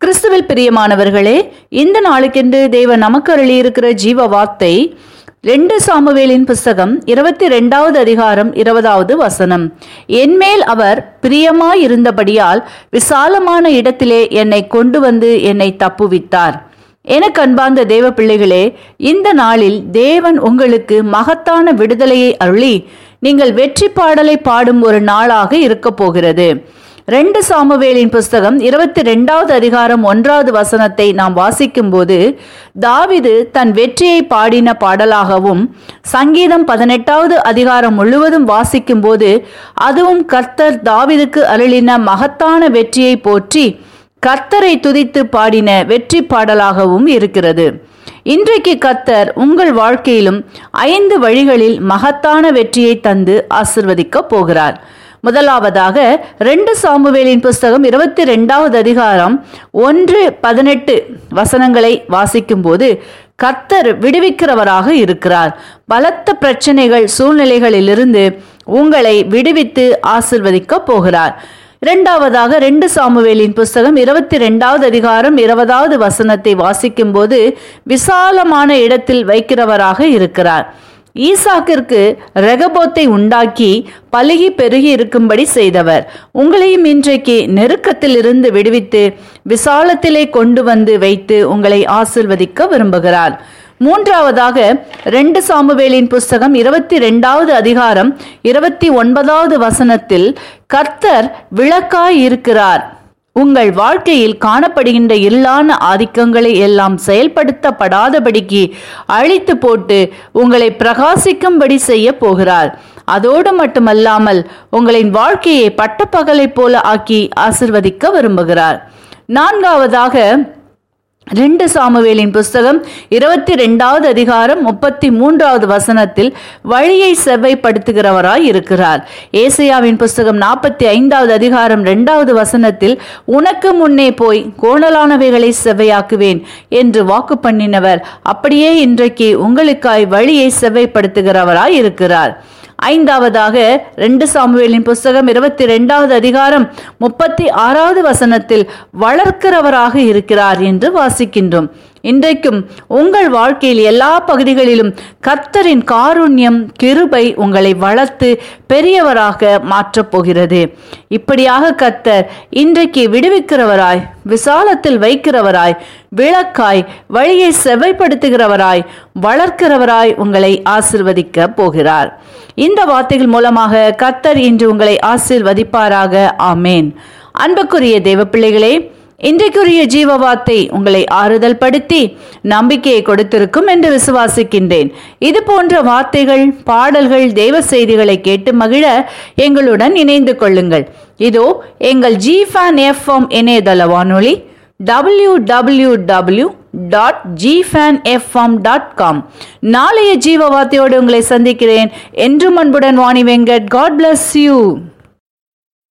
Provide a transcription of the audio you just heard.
கிறிஸ்துவில் பிரியமானவர்களே இந்த நாளுக்கென்று தேவன் நமக்கு அருளியிருக்கிற ஜீவ வார்த்தை ரெண்டு சாமுவேலின் புஸ்தகம் இருபத்தி ரெண்டாவது அதிகாரம் இருபதாவது வசனம் என்மேல் அவர் பிரியமாயிருந்தபடியால் விசாலமான இடத்திலே என்னை கொண்டு வந்து என்னை தப்புவித்தார் எனக்கு அன்பார்ந்த தேவ பிள்ளைகளே இந்த நாளில் தேவன் உங்களுக்கு மகத்தான விடுதலையை அருளி நீங்கள் வெற்றி பாடலை பாடும் ஒரு நாளாக இருக்க போகிறது ரெண்டு சாமுவேலின் புஸ்தகம் இருபத்தி ரெண்டாவது அதிகாரம் ஒன்றாவது வசனத்தை நாம் வாசிக்கும்போது தாவிது தன் வெற்றியை பாடின பாடலாகவும் சங்கீதம் பதினெட்டாவது அதிகாரம் முழுவதும் வாசிக்கும்போது அதுவும் கர்த்தர் தாவிதுக்கு அருளின மகத்தான வெற்றியை போற்றி கர்த்தரை துதித்து பாடின வெற்றி பாடலாகவும் இருக்கிறது இன்றைக்கு கர்த்தர் உங்கள் வாழ்க்கையிலும் ஐந்து வழிகளில் மகத்தான வெற்றியை தந்து ஆசிர்வதிக்க போகிறார் முதலாவதாக ரெண்டு சாமுவேலின் புஸ்தகம் இருபத்தி ரெண்டாவது அதிகாரம் ஒன்று பதினெட்டு வசனங்களை வாசிக்கும்போது கர்த்தர் விடுவிக்கிறவராக இருக்கிறார் பலத்த பிரச்சனைகள் சூழ்நிலைகளிலிருந்து உங்களை விடுவித்து ஆசிர்வதிக்க போகிறார் இரண்டாவதாக ரெண்டு சாமுவேலின் புஸ்தகம் இருபத்தி ரெண்டாவது அதிகாரம் இருபதாவது வசனத்தை வாசிக்கும்போது விசாலமான இடத்தில் வைக்கிறவராக இருக்கிறார் ஈசாக்கிற்கு ரெகபோத்தை உண்டாக்கி பலுகி பெருகி இருக்கும்படி செய்தவர் உங்களையும் இன்றைக்கு நெருக்கத்தில் இருந்து விடுவித்து விசாலத்திலே கொண்டு வந்து வைத்து உங்களை ஆசிர்வதிக்க விரும்புகிறார் மூன்றாவதாக ரெண்டு சாமுவேலின் புஸ்தகம் இருபத்தி ரெண்டாவது அதிகாரம் இருபத்தி ஒன்பதாவது வசனத்தில் கர்த்தர் விளக்காய் இருக்கிறார் உங்கள் வாழ்க்கையில் காணப்படுகின்ற இருளான ஆதிக்கங்களை எல்லாம் செயல்படுத்தப்படாதபடிக்கு அழித்து போட்டு உங்களை பிரகாசிக்கும்படி செய்ய போகிறார் அதோடு மட்டுமல்லாமல் உங்களின் வாழ்க்கையை பட்டப்பகலைப் போல ஆக்கி ஆசிர்வதிக்க விரும்புகிறார் நான்காவதாக ரெண்டு சாமுவேலின் புஸ்தகம் இருபத்தி ரெண்டாவது அதிகாரம் முப்பத்தி மூன்றாவது வசனத்தில் வழியை செவ்வைப்படுத்துகிறவராய் இருக்கிறார் ஏசையாவின் புஸ்தகம் நாற்பத்தி ஐந்தாவது அதிகாரம் ரெண்டாவது வசனத்தில் உனக்கு முன்னே போய் கோணலானவைகளை செவ்வையாக்குவேன் என்று வாக்கு பண்ணினவர் அப்படியே இன்றைக்கு உங்களுக்காய் வழியை செவ்வைப்படுத்துகிறவராய் இருக்கிறார் ஐந்தாவதாக ரெண்டு சாமுவேலின் புஸ்தகம் இருபத்தி ரெண்டாவது அதிகாரம் முப்பத்தி ஆறாவது வசனத்தில் வளர்க்கிறவராக இருக்கிறார் என்று வாசிக்கின்றோம் இன்றைக்கும் உங்கள் வாழ்க்கையில் எல்லா பகுதிகளிலும் கர்த்தரின் காருண்யம் கிருபை உங்களை வளர்த்து பெரியவராக மாற்றப் போகிறது இப்படியாக கர்த்தர் இன்றைக்கு விடுவிக்கிறவராய் விசாலத்தில் வைக்கிறவராய் விளக்காய் வழியை செவ்வைப்படுத்துகிறவராய் வளர்க்கிறவராய் உங்களை ஆசிர்வதிக்க போகிறார் இந்த வார்த்தைகள் மூலமாக கர்த்தர் இன்று உங்களை ஆசிர்வதிப்பாராக ஆமேன் அன்புக்குரிய தேவ பிள்ளைகளே இன்றைக்குரிய ஜீவ வார்த்தை உங்களை ஆறுதல் படுத்தி நம்பிக்கையை கொடுத்திருக்கும் என்று விசுவாசிக்கின்றேன் இது போன்ற வார்த்தைகள் பாடல்கள் தெய்வ செய்திகளை கேட்டு மகிழ எங்களுடன் இணைந்து கொள்ளுங்கள் இதோ எங்கள் ஜி ஃபேன் எஃப்எம் இணையதள வானொலி W W W dot Gfan FM dot com நாளைய ஜீவ வார்த்தையோடு உங்களை சந்திக்கிறேன் என்றும் அன்புடன் Vani Venkat God bless you